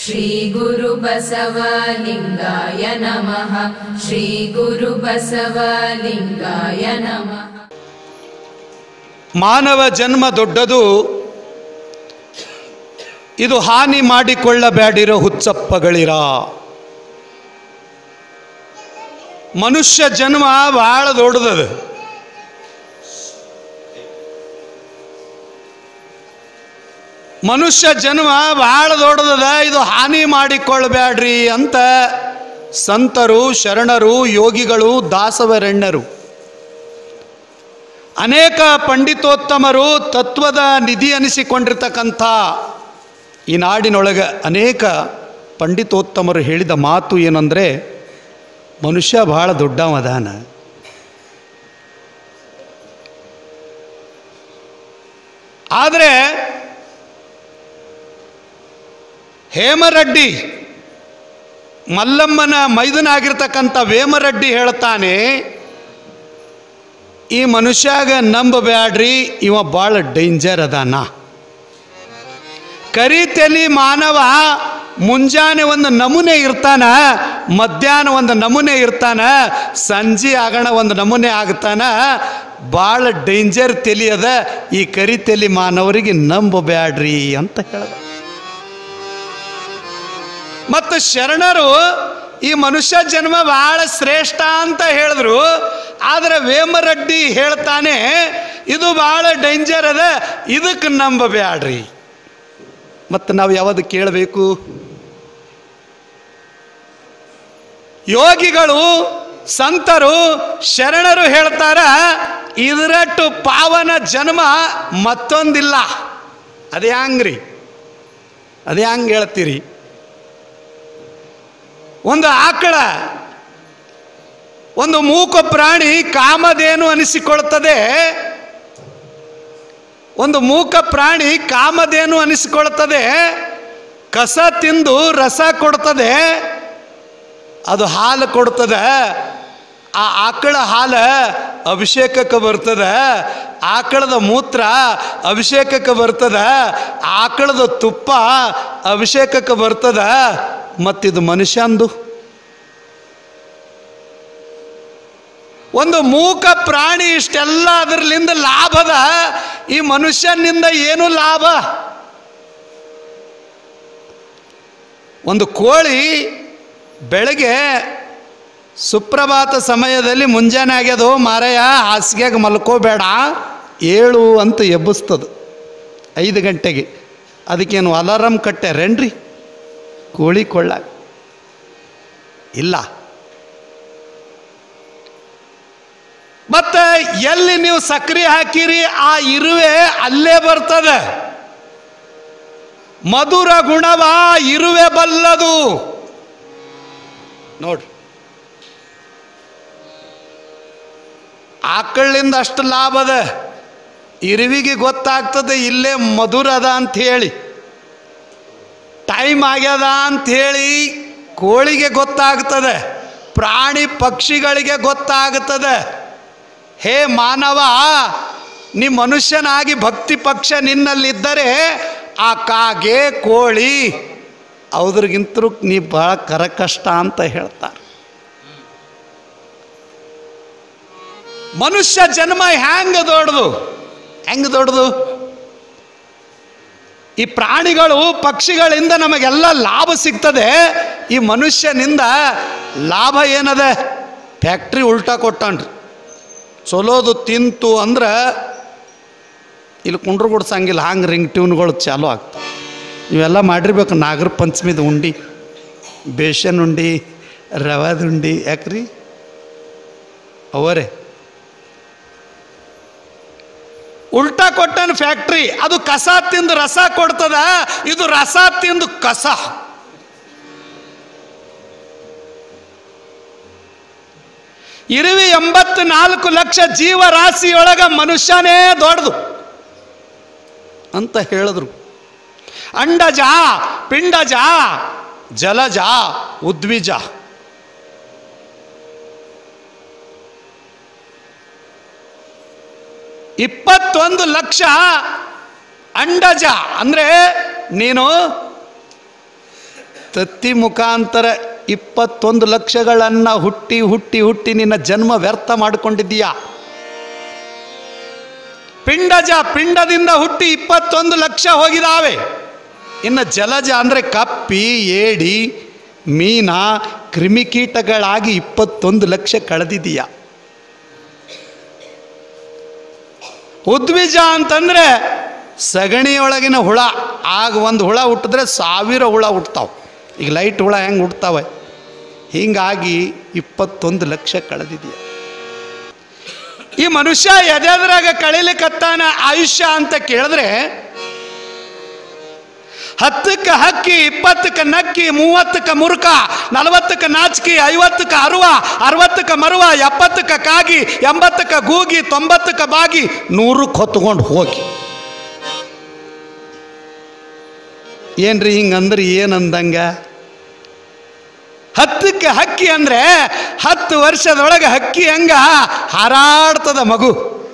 श्रीगुरुबसवलिङ्गाय नमः श्रीगुरुबसवलिङ्गाय नमः ಮಾನವ ಜನ್ಮ ದೊಡ್ಡದು ಇದು ಹಾನಿ ಮಾಡಿಕೊಳ್ಳಬೇಡಿರೋ ಹುಚ್ಚಪ್ಪಗಳಿರ ಮನುಷ್ಯ ಜನ್ಮ ಬಹಳ ದೊಡ್ಡದದು ಮನುಷ್ಯ ಜನ್ಮ ಬಹಳ ದೊಡ್ಡದದ ಇದು ಹಾನಿ ಮಾಡಿಕೊಳ್ಳಬೇಡ್ರಿ ಅಂತ ಸಂತರು ಶರಣರು ಯೋಗಿಗಳು ದಾಸವರೆಣ್ಣರು ಅನೇಕ ಪಂಡಿತೋತ್ತಮರು ತತ್ವದ ನಿಧಿ ಅನಿಸಿಕೊಂಡಿರ್ತಕ್ಕಂಥ ಈ ನಾಡಿನೊಳಗೆ ಅನೇಕ ಪಂಡಿತೋತ್ತಮರು ಹೇಳಿದ ಮಾತು ಏನಂದರೆ ಮನುಷ್ಯ ಬಹಳ ದೊಡ್ಡವದಾನ ಆದರೆ ಹೇಮರೆಡ್ಡಿ ಮಲ್ಲಮ್ಮನ ಮೈದನಾಗಿರ್ತಕ್ಕಂಥ ವೇಮರೆಡ್ಡಿ ಹೇಳ್ತಾನೆ ಈ ಮನುಷ್ಯಾಗ ನಂಬಬ್ಯಾಡ್ರಿ ಇವ ಭಾಳ ಡೇಂಜರ್ ಅದಾನ ಕರಿ ತಲಿ ಮಾನವ ಮುಂಜಾನೆ ಒಂದು ನಮೂನೆ ಇರ್ತಾನ ಮಧ್ಯಾಹ್ನ ಒಂದು ನಮೂನೆ ಇರ್ತಾನ ಸಂಜೆ ಆಗಣ ಒಂದು ನಮೂನೆ ಆಗ್ತಾನ ಭಾಳ ಡೇಂಜರ್ ತಲಿ ಅದ ಈ ಕರಿ ತಲಿ ಮಾನವರಿಗೆ ನಂಬಬ್ಯಾಡ್ರಿ ಅಂತ ಹೇಳ್ದ ಮತ್ತು ಶರಣರು ಈ ಮನುಷ್ಯ ಜನ್ಮ ಬಹಳ ಶ್ರೇಷ್ಠ ಅಂತ ಹೇಳಿದ್ರು ಆದರೆ ವೇಮರೆಡ್ಡಿ ಹೇಳ್ತಾನೆ ಇದು ಬಹಳ ಡೇಂಜರ್ ಅದ ಇದಕ್ಕೆ ನಂಬಬ್ಯಾಡ್ರಿ ಮತ್ತು ನಾವು ಯಾವುದು ಕೇಳಬೇಕು ಯೋಗಿಗಳು ಸಂತರು ಶರಣರು ಹೇಳ್ತಾರ ಇದರಟ್ಟು ಪಾವನ ಜನ್ಮ ಮತ್ತೊಂದಿಲ್ಲ ಅದೇ ಹಂಗ್ರಿ ಅದೇ ಹಂಗೆ ಹೇಳ್ತೀರಿ ಒಂದು ಆಕಳ ಒಂದು ಮೂಕ ಪ್ರಾಣಿ ಕಾಮಧೇನು ಅನಿಸಿಕೊಳ್ತದೆ ಒಂದು ಮೂಕ ಪ್ರಾಣಿ ಕಾಮಧೇನು ಅನಿಸಿಕೊಳ್ತದೆ ಕಸ ತಿಂದು ರಸ ಕೊಡ್ತದೆ ಅದು ಹಾಲು ಕೊಡ್ತದೆ ಆ ಆಕಳ ಹಾಲು ಅಭಿಷೇಕಕ್ಕೆ ಬರ್ತದೆ ಆಕಳದ ಮೂತ್ರ ಅಭಿಷೇಕಕ್ಕೆ ಬರ್ತದೆ ಆಕಳದ ತುಪ್ಪ ಅಭಿಷೇಕಕ್ಕೆ ಬರ್ತದೆ ಮತ್ತಿದು ಮನುಷ್ಯಂದು ಒಂದು ಮೂಕ ಪ್ರಾಣಿ ಇಷ್ಟೆಲ್ಲ ಅದರಲ್ಲಿಂದ ಲಾಭದ ಈ ಮನುಷ್ಯನಿಂದ ಏನು ಲಾಭ ಒಂದು ಕೋಳಿ ಬೆಳಗ್ಗೆ ಸುಪ್ರಭಾತ ಸಮಯದಲ್ಲಿ ಮುಂಜಾನೆ ಆಗ್ಯದು ಮಾರಯ್ಯ ಹಾಸಿಗೆಗೆ ಮಲ್ಕೋಬೇಡ ಏಳು ಅಂತ ಎಬ್ಬಿಸ್ತದು ಐದು ಗಂಟೆಗೆ ಅದಕ್ಕೇನು ಅಲಾರಮ್ ಕಟ್ಟ್ಯಾರೇನ್ರಿ ಕೋಳಿ ಕೊಳ್ಳ ಇಲ್ಲ ಮತ್ತೆ ಎಲ್ಲಿ ನೀವು ಸಕ್ರೆ ಹಾಕಿರಿ ಆ ಇರುವೆ ಅಲ್ಲೇ ಬರ್ತದೆ ಮಧುರ ಗುಣವ ಇರುವೆ ಬಲ್ಲದು ನೋಡ್ರಿ ಆಕಳಿಂದ ಅಷ್ಟು ಲಾಭದ ಇರುವಿಗೆ ಗೊತ್ತಾಗ್ತದೆ ಇಲ್ಲೇ ಮಧುರ ಅದ ಅಂತ ಹೇಳಿ ಟೈಮ್ ಆಗ್ಯದ ಅಂತ ಹೇಳಿ ಕೋಳಿಗೆ ಗೊತ್ತಾಗ್ತದೆ ಪ್ರಾಣಿ ಪಕ್ಷಿಗಳಿಗೆ ಗೊತ್ತಾಗ್ತದೆ ಹೇ ಮಾನವ ನೀ ಮನುಷ್ಯನಾಗಿ ಭಕ್ತಿ ಪಕ್ಷ ನಿನ್ನಲ್ಲಿದ್ದರೆ ಆ ಕಾಗೆ ಕೋಳಿ ಅವ್ರಿಗಿಂತರೂ ನೀ ಭಾಳ ಕರಕಷ್ಟ ಅಂತ ಹೇಳ್ತಾರೆ ಮನುಷ್ಯ ಜನ್ಮ ಹ್ಯಾಂಗ ದೊಡ್ಡದು ಹೆಂಗೆ ದೊಡ್ಡದು ಈ ಪ್ರಾಣಿಗಳು ಪಕ್ಷಿಗಳಿಂದ ನಮಗೆಲ್ಲ ಲಾಭ ಸಿಗ್ತದೆ ಈ ಮನುಷ್ಯನಿಂದ ಲಾಭ ಏನದ ಫ್ಯಾಕ್ಟ್ರಿ ಉಲ್ಟಾ ಕೊಟ್ಟನ್ರಿ ಚಲೋದು ತಿಂತು ಅಂದ್ರೆ ಇಲ್ಲಿ ಕುಂಡ್ರು ಗುಡ್ಸಂಗಿಲ್ಲ ಹಂಗೆ ರಿಂಗ್ ಟ್ಯೂನ್ಗಳು ಚಾಲು ಆಗ್ತವೆ ಇವೆಲ್ಲ ಮಾಡಿರ್ಬೇಕು ನಾಗರ ಪಂಚಮಿದ ಉಂಡಿ ಬೇಸನ್ ಉಂಡಿ ರವಾದ ಉಂಡಿ ಯಾಕ್ರಿ ಅವರೇ ಉಲ್ಟಾ ಕೊಟ್ಟನ ಫ್ಯಾಕ್ಟ್ರಿ ಅದು ಕಸ ತಿಂದು ರಸ ಕೊಡ್ತದ ಇದು ರಸ ತಿಂದು ಕಸ ಇರುವಿ ಎಂಬತ್ತು ನಾಲ್ಕು ಲಕ್ಷ ಜೀವರಾಶಿಯೊಳಗ ಮನುಷ್ಯನೇ ದೊಡ್ಡದು ಅಂತ ಹೇಳಿದ್ರು ಅಂಡಜ ಪಿಂಡಜ ಜಲಜ ಉದ್ವಿಜ ಇಪ್ಪತ್ತೊಂದು ಲಕ್ಷ ಅಂಡಜ ಅಂದರೆ ನೀನು ತತ್ತಿ ಮುಖಾಂತರ ಇಪ್ಪತ್ತೊಂದು ಲಕ್ಷಗಳನ್ನು ಹುಟ್ಟಿ ಹುಟ್ಟಿ ಹುಟ್ಟಿ ನಿನ್ನ ಜನ್ಮ ವ್ಯರ್ಥ ಮಾಡಿಕೊಂಡಿದ್ದೀಯಾ ಪಿಂಡಜ ಪಿಂಡದಿಂದ ಹುಟ್ಟಿ ಇಪ್ಪತ್ತೊಂದು ಲಕ್ಷ ಹೋಗಿದಾವೆ ಇನ್ನು ಜಲಜ ಅಂದರೆ ಕಪ್ಪಿ ಏಡಿ ಮೀನ ಕ್ರಿಮಿಕೀಟಗಳಾಗಿ ಇಪ್ಪತ್ತೊಂದು ಲಕ್ಷ ಕಳೆದಿದೀಯ ಉದ್ವಿಜ ಅಂತಂದರೆ ಸಗಣಿಯೊಳಗಿನ ಹುಳ ಆಗ ಒಂದು ಹುಳ ಹುಟ್ಟಿದ್ರೆ ಸಾವಿರ ಹುಳ ಹುಟ್ತಾವೆ ಈಗ ಲೈಟ್ ಹುಳ ಹೆಂಗೆ ಹುಟ್ತಾವೆ ಹೀಗಾಗಿ ಇಪ್ಪತ್ತೊಂದು ಲಕ್ಷ ಕಳೆದಿದೆಯಾ ಈ ಮನುಷ್ಯ ಎದೆದ್ರಾಗ ಕಳಿಲಿಕತ್ತಾನ ಆಯುಷ್ಯ ಅಂತ ಕೇಳಿದ್ರೆ ಹತ್ತಕ್ಕೆ ಹಕ್ಕಿ ಇಪ್ಪತ್ತಕ್ಕೆ ನಕ್ಕಿ ಮೂವತ್ತಕ್ಕೆ ಮುರುಕ ನಲವತ್ತಕ್ಕೆ ನಾಚಿಕಿ ಐವತ್ತಕ್ಕೆ ಅರುವ ಅರವತ್ತಕ್ಕೆ ಮರುವ ಎಪ್ಪತ್ತಕ್ಕೆ ಕಾಗಿ ಎಂಬತ್ತಕ್ಕೆ ಗೂಗಿ ತೊಂಬತ್ತಕ್ಕೆ ಬಾಗಿ ನೂರಕ್ಕೆ ಹೊತ್ಕೊಂಡು ಹೋಗಿ ಏನ್ರಿ ಹಿಂಗಂದ್ರೆ ಏನಂದಂಗ ಹತ್ತಕ್ಕೆ ಹಕ್ಕಿ ಅಂದರೆ ಹತ್ತು ವರ್ಷದೊಳಗೆ ಹಕ್ಕಿ ಹಂಗ ಹಾರಾಡ್ತದ ಮಗು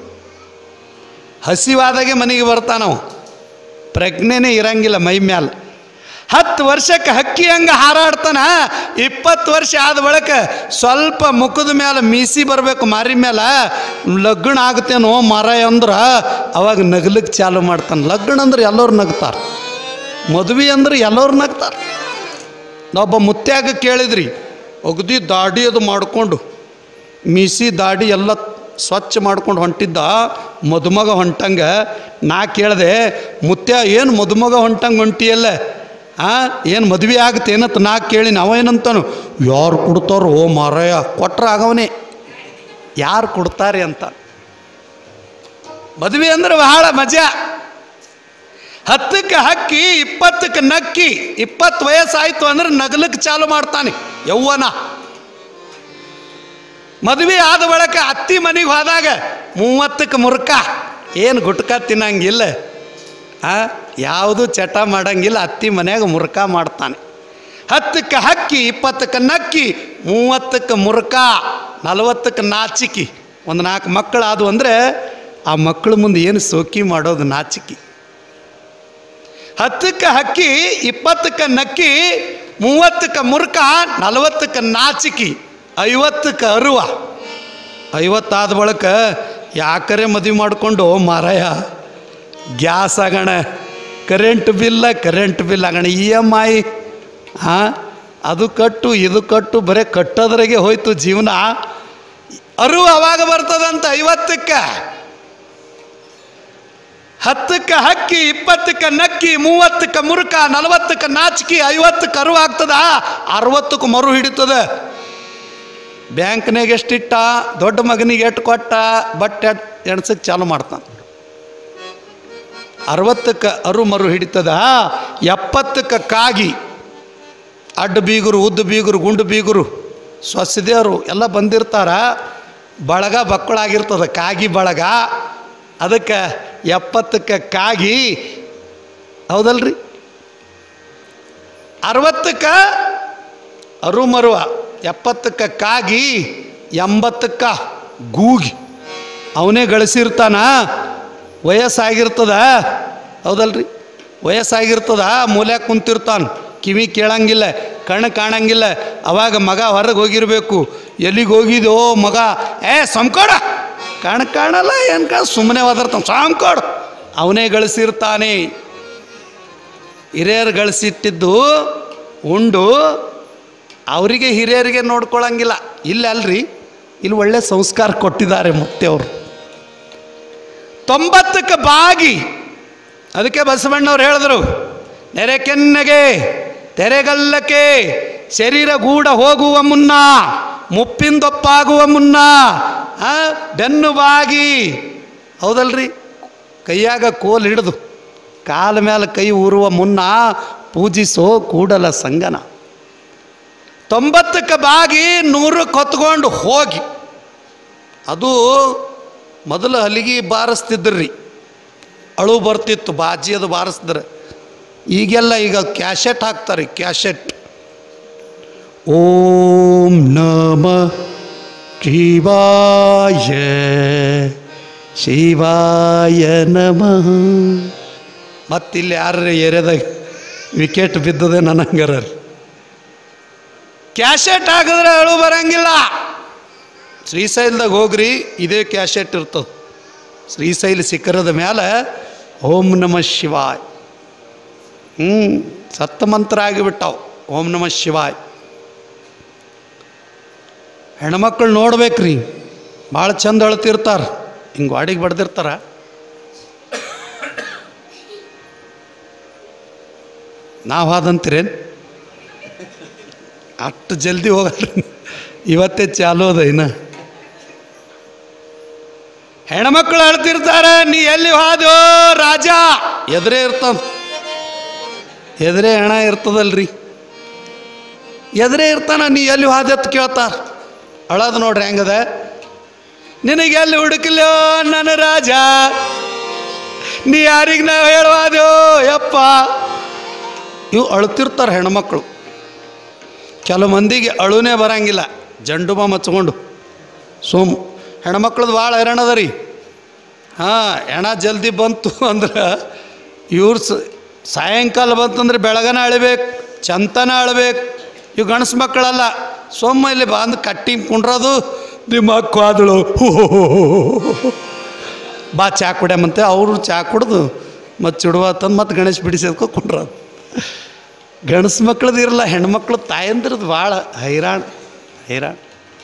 ಹಸಿವಾದಾಗೆ ಮನೆಗೆ ಬರ್ತಾನವು ಪ್ರಜ್ಞೆನೇ ಇರಂಗಿಲ್ಲ ಮೈ ಮ್ಯಾಲ ಹತ್ತು ವರ್ಷಕ್ಕೆ ಹಕ್ಕಿ ಹಂಗೆ ಹಾರಾಡ್ತಾನ ಇಪ್ಪತ್ತು ವರ್ಷ ಆದ ಬಳಿಕ ಸ್ವಲ್ಪ ಮುಖದ ಮೇಲೆ ಮೀಸಿ ಬರಬೇಕು ಮಾರಿ ಮೇಲೆ ಲಗ್ನ ಆಗ್ತೇನೋ ಮರ ಅಂದ್ರೆ ಅವಾಗ ನಗ್ಲಿಕ್ಕೆ ಚಾಲು ಮಾಡ್ತಾನೆ ಲಗ್ನ ಅಂದ್ರೆ ಎಲ್ಲರೂ ನಗ್ತಾರೆ ಮದುವೆ ಅಂದ್ರೆ ಎಲ್ಲರೂ ನಗ್ತಾರೆ ನಾವೊಬ್ಬ ಮುತ್ಯಾಗ ಕೇಳಿದ್ರಿ ಒಗ್ದಿ ದಾಡಿ ಅದು ಮಾಡಿಕೊಂಡು ಮೀಸಿ ದಾಡಿ ಎಲ್ಲ ಸ್ವಚ್ಛ ಮಾಡ್ಕೊಂಡು ಹೊಂಟಿದ್ದ ಮದುಮಗ ಹೊಂಟಂಗೆ ನಾ ಕೇಳಿದೆ ಮುತ್ಯ ಏನು ಮದುಮಗ ಹೊಂಟಂಗೆ ಹೊಂಟಿಯಲ್ಲ ಆ ಏನು ಮದುವೆ ಆಗತ್ತೇನತ್ತ ನಾ ಕೇಳಿನ ಅವ ಏನಂತಾನು ಯಾರು ಕೊಡ್ತಾರೋ ಓ ಮಾರಾಯ ಕೊಟ್ರ ಆಗವನೇ ಯಾರು ಕೊಡ್ತಾರೆ ಅಂತ ಮದುವೆ ಅಂದ್ರೆ ಬಹಳ ಮಜಾ ಹತ್ತಕ್ಕೆ ಹಕ್ಕಿ ಇಪ್ಪತ್ತಕ್ಕೆ ನಕ್ಕಿ ಇಪ್ಪತ್ತು ವಯಸ್ಸಾಯ್ತು ಅಂದ್ರೆ ನಗಲಕ್ಕೆ ಚಾಲು ಮಾಡ್ತಾನೆ ಯೌವನ ಮದುವೆ ಆದ ಬಳಿಕ ಅತ್ತಿ ಮನೆಗೆ ಹೋದಾಗ ಮೂವತ್ತಕ್ಕೆ ಮುರುಕ ಏನು ಗುಟ್ಕ ತಿನ್ನಂಗಿಲ್ಲ ಆ ಯಾವುದು ಚಟ ಮಾಡಂಗಿಲ್ಲ ಅತ್ತಿ ಮನ್ಯಾಗ ಮುರುಕ ಮಾಡ್ತಾನೆ ಹತ್ತಕ್ಕೆ ಹಕ್ಕಿ ಇಪ್ಪತ್ತಕ್ಕೆ ನಕ್ಕಿ ಮೂವತ್ತಕ್ಕೆ ಮುರುಕ ನಲವತ್ತಕ್ಕೆ ನಾಚಿಕಿ ಒಂದು ನಾಲ್ಕು ಮಕ್ಕಳು ಆದವು ಅಂದರೆ ಆ ಮಕ್ಕಳ ಮುಂದೆ ಏನು ಸೋಕಿ ಮಾಡೋದು ನಾಚಿಕಿ ಹತ್ತಕ್ಕೆ ಹಕ್ಕಿ ಇಪ್ಪತ್ತಕ್ಕೆ ನಕ್ಕಿ ಮೂವತ್ತಕ್ಕೆ ಮುರುಕ ನಲವತ್ತಕ್ಕೆ ನಾಚಿಕಿ ಐವತ್ತಕ್ಕೆ ಅರುವ ಐವತ್ತಾದ ಬಳಿಕ ಯಾಕರೆ ಮದುವೆ ಮಾಡಿಕೊಂಡು ಮಾರಾಯ ಗ್ಯಾಸ್ ಆಗೋಣ ಕರೆಂಟ್ ಬಿಲ್ಲ ಕರೆಂಟ್ ಬಿಲ್ ಆಗೋಣ ಇ ಎಮ್ ಐ ಹಾಂ ಅದು ಕಟ್ಟು ಇದು ಕಟ್ಟು ಬರೀ ಕಟ್ಟೋದ್ರಾಗೆ ಹೋಯ್ತು ಜೀವನ ಅರು ಅವಾಗ ಬರ್ತದಂತ ಐವತ್ತಕ್ಕೆ ಹತ್ತಕ್ಕೆ ಹಕ್ಕಿ ಇಪ್ಪತ್ತಕ್ಕೆ ನಕ್ಕಿ ಮೂವತ್ತಕ್ಕೆ ಮುರುಕ ನಲವತ್ತಕ್ಕೆ ನಾಚಿಕಿ ಐವತ್ತಕ್ಕೆ ಅರು ಆಗ್ತದ ಅರವತ್ತಕ್ಕೆ ಮರು ಹಿಡಿತದ ಬ್ಯಾಂಕ್ನಾಗ ಎಷ್ಟಿಟ್ಟ ದೊಡ್ಡ ಮಗನಿಗೆ ಎಟ್ಟು ಕೊಟ್ಟ ಬಟ್ ಎಣ್ಸಕ್ಕೆ ಚಾಲು ಮಾಡ್ತಾನೆ ಅರವತ್ತಕ್ಕೆ ಅರು ಮರು ಹಿಡಿತದ ಎಪ್ಪತ್ತಕ್ಕೆ ಕಾಗಿ ಅಡ್ಡ ಬೀಗರು ಉದ್ದ ಬೀಗರು ಗುಂಡು ಬೀಗರು ಸ್ವಸ್ಯದೇವರು ಎಲ್ಲ ಬಂದಿರ್ತಾರ ಬಳಗ ಬಕ್ಕಳಾಗಿರ್ತದ ಕಾಗಿ ಬಳಗ ಅದಕ್ಕೆ ಎಪ್ಪತ್ತಕ್ಕೆ ಕಾಗಿ ಹೌದಲ್ರಿ ಅರವತ್ತಕ್ಕೆ ಅರು ಮರುವ ಎಪ್ಪತ್ತಕ್ಕೆ ಕಾಗಿ ಎಂಬತ್ತಕ್ಕ ಗೂಗಿ ಅವನೇ ಗಳಿಸಿರ್ತಾನ ವಯಸ್ಸಾಗಿರ್ತದ ಹೌದಲ್ರಿ ವಯಸ್ಸಾಗಿರ್ತದ ಮೂಲ್ಯಾಗ ಕುಂತಿರ್ತಾನ ಕಿವಿ ಕೇಳಂಗಿಲ್ಲ ಕಣ್ಣು ಕಾಣಂಗಿಲ್ಲ ಅವಾಗ ಮಗ ಹೊರಗೆ ಹೋಗಿರಬೇಕು ಎಲ್ಲಿಗೆ ಹೋಗಿದೋ ಮಗ ಏ ಸಂಕೋಡ ಕಣ್ಣು ಕಾಣಲ್ಲ ಏನು ಕಾಣ ಸುಮ್ಮನೆ ಒದರ್ತಾನೆ ಸಾಂಕೋಡು ಅವನೇ ಗಳಿಸಿರ್ತಾನೆ ಹಿರಿಯರು ಗಳಿಸಿಟ್ಟಿದ್ದು ಉಂಡು ಅವರಿಗೆ ಹಿರಿಯರಿಗೆ ನೋಡ್ಕೊಳಂಗಿಲ್ಲ ಇಲ್ಲ ಅಲ್ರಿ ಇಲ್ಲಿ ಒಳ್ಳೆ ಸಂಸ್ಕಾರ ಕೊಟ್ಟಿದ್ದಾರೆ ಮುತ್ತೆಯವರು ತೊಂಬತ್ತಕ್ಕೆ ಬಾಗಿ ಅದಕ್ಕೆ ಬಸವಣ್ಣವ್ರು ಹೇಳಿದ್ರು ನೆರೆ ಕೆನ್ನೆಗೆ ತೆರೆಗಲ್ಲಕ್ಕೆ ಶರೀರ ಗೂಡ ಹೋಗುವ ಮುನ್ನ ಮುಪ್ಪಿಂದೊಪ್ಪಾಗುವ ಮುನ್ನ ಆ, ಬೆನ್ನು ಬಾಗಿ ಹೌದಲ್ರಿ ಕೈಯಾಗ ಕೋಲ್ ಹಿಡಿದು ಕಾಲ ಮೇಲೆ ಕೈ ಊರುವ ಮುನ್ನ ಪೂಜಿಸೋ ಕೂಡಲ ಸಂಗನ ತೊಂಬತ್ತಕ್ಕೆ ಬಾಗಿ ನೂರಕ್ಕೆ ಹೊತ್ಕೊಂಡು ಹೋಗಿ ಅದು ಮೊದಲು ಹಲಿಗೆ ಬಾರಿಸ್ತಿದ್ರಿ ಅಳು ಬರ್ತಿತ್ತು ಬಾಜಿ ಅದು ಬಾರಿಸಿದ್ರೆ ಈಗೆಲ್ಲ ಈಗ ಕ್ಯಾಸೆಟ್ ಹಾಕ್ತಾರೆ ಕ್ಯಾಸೆಟ್ ಓಂ ನಮ ಶಿವಾಯ ಶಿವಾಯ ನಮಃ ಮತ್ತಿಲ್ಲಿ ಯಾರ ಏರಿಯಾದಾಗ ವಿಕೆಟ್ ಬಿದ್ದದೆ ನನಗರ ಕ್ಯಾಸೆಟ್ ಹಾಕಿದ್ರೆ ಅಳು ಬರಂಗಿಲ್ಲ ಶ್ರೀಶೈಲದಾಗ ಹೋಗ್ರಿ ಇದೇ ಕ್ಯಾಸೆಟ್ ಇರ್ತದೆ ಶ್ರೀಶೈಲ ಶಿಖರದ ಮೇಲೆ ಓಂ ನಮಃ ಶಿವಾಯ್ ಹ್ಞೂ ಸತ್ತ ಮಂತ್ರ ಆಗಿಬಿಟ್ಟಾವು ಓಂ ನಮಃ ಶಿವಾಯ್ ಹೆಣ್ಮಕ್ಳು ನೋಡ್ಬೇಕ್ರಿ ಭಾಳ ಚಂದ ಅಳ್ತಿರ್ತಾರೆ ಹಿಂಗೆ ವಾಡಿಗೆ ಬಡ್ದಿರ್ತಾರ ನಾವು ಹಾದಂತೀರೇನು ಅಷ್ಟು ಜಲ್ದಿ ಹೋಗಲ್ರಿ ಇವತ್ತೇ ಚಾಲು ಅದ ಇನ್ನ ಹೆಣ್ಮಕ್ಳು ಅಳ್ತಿರ್ತಾರೆ ನೀ ಎಲ್ಲಿ ಹೋದೋ ರಾಜ ಎದುರೇ ಇರ್ತಾವ ಎದುರೇ ಹೆಣ ಇರ್ತದಲ್ರಿ ಎದುರೇ ಇರ್ತಾನ ನೀ ಎಲ್ಲಿ ಹೋದತ್ ಕೇಳ್ತಾರ ಅಳೋದು ನೋಡ್ರಿ ಹೆಂಗದ ನಿನಗೆ ಎಲ್ಲಿ ಹುಡುಕಲೋ ನನ್ನ ರಾಜ ನೀ ಯಾರಿಗೆ ನಾವು ಹೇಳುವಾದೋ ಯಪ್ಪ ಇವು ಅಳ್ತಿರ್ತಾರೆ ಹೆಣ್ಮಕ್ಳು ಕೆಲವು ಮಂದಿಗೆ ಅಳುನೇ ಬರಂಗಿಲ್ಲ ಜಂಡು ಬಾಂಬ್ ಹಚ್ಕೊಂಡು ಸೋಮ್ ಹೆಣ್ಮಕ್ಳದ್ದು ಭಾಳ ಹೈರಾಣ ಅದ ರೀ ಹಾಂ ಹೆಣ ಜಲ್ದಿ ಬಂತು ಅಂದ್ರೆ ಇವ್ರು ಸ ಸಾಯಂಕಾಲ ಬಂತಂದ್ರೆ ಬೆಳಗನ ಅಳಬೇಕು ಚಂತನ ಅಳಬೇಕು ಇವು ಗಣಸು ಮಕ್ಕಳಲ್ಲ ಸೊಮ್ಮ ಇಲ್ಲಿ ಬಂದು ಕಟ್ಟಿ ಕುಂಡ್ರದು ನಿಮ್ಮ ಅಕ್ಕ ಆದಳು ಬಾ ಚಾ ಕುಡ್ಯಮಂತೆ ಅವರು ಚಾ ಕುಡ್ದು ಮತ್ತು ಚಿಡುವ ತಂದು ಮತ್ತು ಗಣೇಶ ಬಿಡಿಸಿದ್ಕೊ ಕುಂಡ್ರದು ಗಂಡಸು ಮಕ್ಳದ್ದು ಇರಲ್ಲ ಹೆಣ್ಮಕ್ಳು ತಾಯಂದ್ರದ್ದು ಭಾಳ ಹೈರಾಣ ಹೈರಾಣ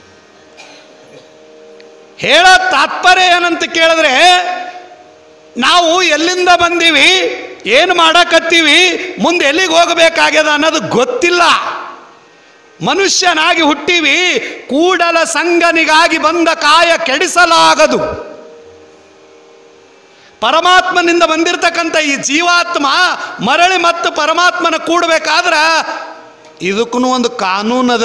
ಹೇಳೋ ತಾತ್ಪರ್ಯ ಏನಂತ ಕೇಳಿದ್ರೆ ನಾವು ಎಲ್ಲಿಂದ ಬಂದೀವಿ ಏನು ಮಾಡಕತ್ತೀವಿ ಮುಂದೆ ಎಲ್ಲಿಗೆ ಹೋಗಬೇಕಾಗ್ಯದ ಅನ್ನೋದು ಗೊತ್ತಿಲ್ಲ ಮನುಷ್ಯನಾಗಿ ಹುಟ್ಟಿವಿ ಕೂಡಲ ಸಂಗನಿಗಾಗಿ ಬಂದ ಕಾಯ ಕೆಡಿಸಲಾಗದು ಪರಮಾತ್ಮನಿಂದ ಬಂದಿರತಕ್ಕಂಥ ಈ ಜೀವಾತ್ಮ ಮರಳಿ ಮತ್ತು ಪರಮಾತ್ಮನ ಕೂಡಬೇಕಾದ್ರೆ ಇದಕ್ಕೂ ಒಂದು ಕಾನೂನದ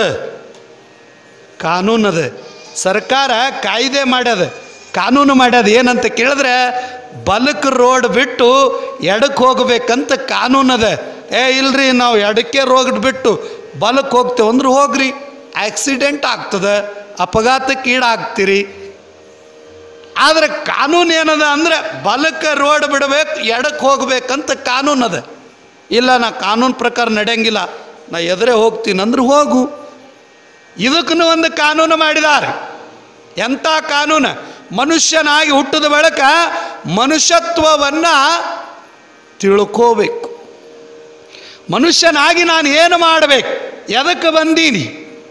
ಕಾನೂನದ ಸರ್ಕಾರ ಕಾಯ್ದೆ ಮಾಡ್ಯದ ಕಾನೂನು ಮಾಡ್ಯದ ಏನಂತ ಕೇಳಿದ್ರೆ ಬಲಕ್ ರೋಡ್ ಬಿಟ್ಟು ಎಡಕ್ಕೆ ಹೋಗ್ಬೇಕಂತ ಕಾನೂನದ ಏ ಇಲ್ರಿ ನಾವು ಎಡಕ್ಕೆ ರೋಡ್ ಬಿಟ್ಟು ಬಲಕ್ಕೆ ಹೋಗ್ತೇವೆ ಅಂದ್ರೆ ಹೋಗ್ರಿ ಆಕ್ಸಿಡೆಂಟ್ ಆಗ್ತದೆ ಅಪಘಾತಕ್ಕೆ ಈಡಾಗ್ತೀರಿ ಆದರೆ ಕಾನೂನು ಏನದ ಅಂದರೆ ಬಲಕ್ಕೆ ರೋಡ್ ಬಿಡಬೇಕು ಎಡಕ್ಕೆ ಹೋಗ್ಬೇಕಂತ ಕಾನೂನು ಅದ ಇಲ್ಲ ನಾ ಕಾನೂನು ಪ್ರಕಾರ ನಡೆಯಂಗಿಲ್ಲ ನಾ ಎದುರೇ ಹೋಗ್ತೀನಿ ಅಂದ್ರೆ ಹೋಗು ಇದಕ್ಕೂ ಒಂದು ಕಾನೂನು ಮಾಡಿದ್ದಾರೆ ಎಂಥ ಕಾನೂನು ಮನುಷ್ಯನಾಗಿ ಹುಟ್ಟಿದ ಬಳಿಕ ಮನುಷ್ಯತ್ವವನ್ನು ತಿಳ್ಕೋಬೇಕು ಮನುಷ್ಯನಾಗಿ ನಾನು ಏನು ಮಾಡಬೇಕು ಎದಕ್ಕೆ ಬಂದೀನಿ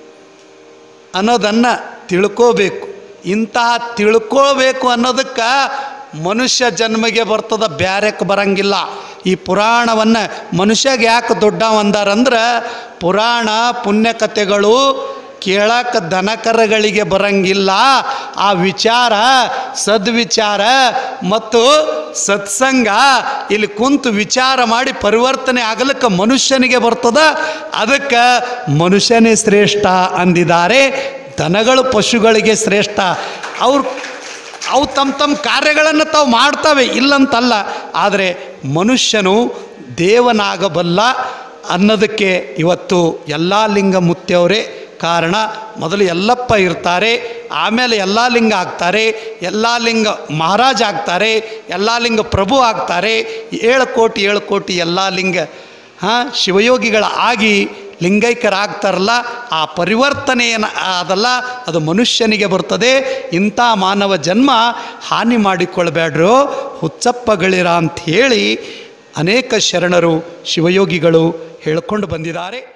ಅನ್ನೋದನ್ನು ತಿಳ್ಕೋಬೇಕು ಇಂತಹ ತಿಳ್ಕೋಬೇಕು ಅನ್ನೋದಕ್ಕೆ ಮನುಷ್ಯ ಜನ್ಮಗೆ ಬರ್ತದ ಬ್ಯಾರೆಕ್ಕೆ ಬರಂಗಿಲ್ಲ ಈ ಪುರಾಣವನ್ನು ಮನುಷ್ಯಗೆ ಯಾಕೆ ದೊಡ್ಡ ಅಂದಾರಂದ್ರೆ ಪುರಾಣ ಪುಣ್ಯಕಥೆಗಳು ಕೇಳಕ್ಕೆ ದನಕರಗಳಿಗೆ ಬರಂಗಿಲ್ಲ ಆ ವಿಚಾರ ಸದ್ವಿಚಾರ ಮತ್ತು ಸತ್ಸಂಗ ಇಲ್ಲಿ ಕುಂತು ವಿಚಾರ ಮಾಡಿ ಪರಿವರ್ತನೆ ಆಗಲಿಕ್ಕೆ ಮನುಷ್ಯನಿಗೆ ಬರ್ತದ ಅದಕ್ಕೆ ಮನುಷ್ಯನೇ ಶ್ರೇಷ್ಠ ಅಂದಿದ್ದಾರೆ ದನಗಳು ಪಶುಗಳಿಗೆ ಶ್ರೇಷ್ಠ ಅವ್ರು ಅವು ತಮ್ಮ ತಮ್ಮ ಕಾರ್ಯಗಳನ್ನು ತಾವು ಮಾಡ್ತವೆ ಇಲ್ಲಂತಲ್ಲ ಆದರೆ ಮನುಷ್ಯನು ದೇವನಾಗಬಲ್ಲ ಅನ್ನೋದಕ್ಕೆ ಇವತ್ತು ಎಲ್ಲ ಲಿಂಗ ಮುತ್ತೆಯವರೇ ಕಾರಣ ಮೊದಲು ಎಲ್ಲಪ್ಪ ಇರ್ತಾರೆ ಆಮೇಲೆ ಎಲ್ಲ ಲಿಂಗ ಆಗ್ತಾರೆ ಎಲ್ಲ ಲಿಂಗ ಮಹಾರಾಜ ಆಗ್ತಾರೆ ಎಲ್ಲ ಲಿಂಗ ಪ್ರಭು ಆಗ್ತಾರೆ ಏಳು ಕೋಟಿ ಏಳು ಕೋಟಿ ಎಲ್ಲ ಲಿಂಗ ಹಾಂ ಶಿವಯೋಗಿಗಳ ಆಗಿ ಲಿಂಗೈಕ್ಯರಾಗ್ತಾರಲ್ಲ ಆ ಪರಿವರ್ತನೆ ಏನು ಅದಲ್ಲ ಅದು ಮನುಷ್ಯನಿಗೆ ಬರ್ತದೆ ಇಂಥ ಮಾನವ ಜನ್ಮ ಹಾನಿ ಮಾಡಿಕೊಳ್ಬೇಡ್ರು ಹುಚ್ಚಪ್ಪಗಳಿರ ಅಂತ ಹೇಳಿ ಅನೇಕ ಶರಣರು ಶಿವಯೋಗಿಗಳು ಹೇಳ್ಕೊಂಡು ಬಂದಿದ್ದಾರೆ